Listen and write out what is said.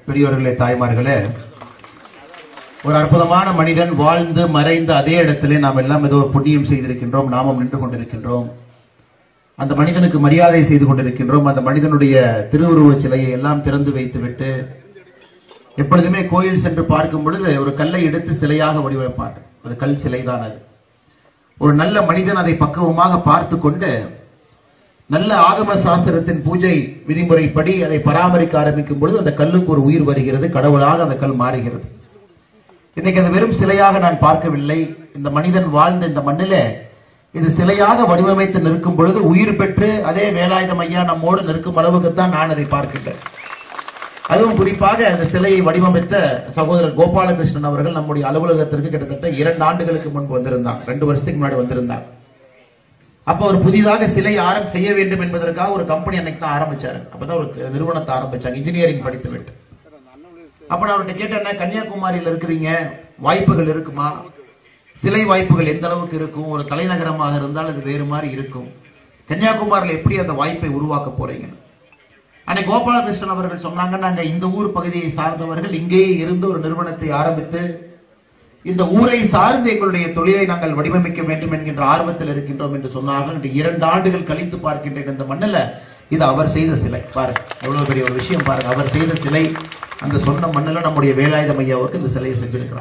பெரியவர்களே தாய்மார்களே ஒரு அற்புதமான மனிதன் வாழ்ந்து மறைந்த அதே இடத்திலே நாம் எல்லாம் ஏதோ ஒரு புண்ணியம் செய்திருக்கின்றோம் நாமும் நின்று கொண்டிருக்கின்றோம் அந்த மனிதனுக்கு மரியாதை செய்து கொண்டிருக்கின்றோம் அந்த மனிதனுடைய திருவுருவச் சிலையை எல்லாம் திறந்து வைத்துவிட்டு எப்பொழுதுமே கோயில் சென்று பார்க்கும் பொழுது ஒரு கல்லை எடுத்து சிலையாக வடிவமைப்பார் அது கல் சிலைதான் அது ஒரு நல்ல மனிதன் அதை பக்குவமாக பார்த்து கொண்டு நல்ல ஆகம சாஸ்திரத்தின் பூஜை விதிமுறைப்படி அதை பராமரிக்க ஆரம்பிக்கும் பொழுது அந்த கல்லுக்கு ஒரு உயிர் வருகிறது கடவுளாக அந்த கல் மாறுகிறது இன்னைக்கு அது வெறும் சிலையாக நான் பார்க்கவில்லை இந்த மனிதன் வாழ்ந்த இந்த மண்ணிலே இது சிலையாக வடிவமைத்து நிற்கும் பொழுது உயிர் பெற்று அதே வேலாயுதம் ஐயா நம்மோடு நிற்கும் அளவுக்குத்தான் நான் அதை பார்க்கின்றேன் அதுவும் குறிப்பாக அந்த சிலையை வடிவமைத்த சகோதரர் கோபாலகிருஷ்ணன் அவர்கள் நம்முடைய அலுவலகத்திற்கு கிட்டத்தட்ட இரண்டு ஆண்டுகளுக்கு முன்பு வந்திருந்தார் ரெண்டு வருஷத்துக்கு முன்னாடி வந்திருந்தார் அப்ப ஒரு புதிதாக சிலை ஆரம் செய்ய வேண்டும் என்பதற்காக ஒரு கம்பெனி அன்னைக்கு தான் ஆரம்பிச்சாரு அப்பதான் ஒரு நிறுவனத்தை ஆரம்பிச்சாங்க இன்ஜினியரிங் படித்து விட்டு அப்ப நான் அவர்கிட்ட கேட்டேன் கன்னியாகுமரியில இருக்கிறீங்க வாய்ப்புகள் இருக்குமா சிலை வாய்ப்புகள் எந்த அளவுக்கு இருக்கும் ஒரு தலைநகரமாக இருந்தால் அது வேறு மாதிரி இருக்கும் கன்னியாகுமரியில் எப்படி அந்த வாய்ப்பை உருவாக்க போறீங்க அன்னைக்கு கோபாலகிருஷ்ணன் அவர்கள் சொன்னாங்க நாங்க இந்த ஊர் பகுதியை சார்ந்தவர்கள் இங்கேயே இருந்து ஒரு நிறுவனத்தை ஆரம்பித்து இந்த ஊரை சார்ந்து எங்களுடைய தொழிலை நாங்கள் வடிவமைக்க வேண்டும் என்கின்ற ஆர்வத்தில் இருக்கின்றோம் என்று சொன்னார்கள் இன்று இரண்டு ஆண்டுகள் கழித்து பார்க்கின்றேன் இந்த மண்ணில் இது அவர் செய்த சிலை பாருங்க எவ்வளவு பெரிய ஒரு விஷயம் பாருங்க அவர் செய்த சிலை அந்த சொன்ன மண்ணில் நம்முடைய வேலாயுதம் ஐயாவுக்கு இந்த சிலையை செஞ்சிருக்கிறார்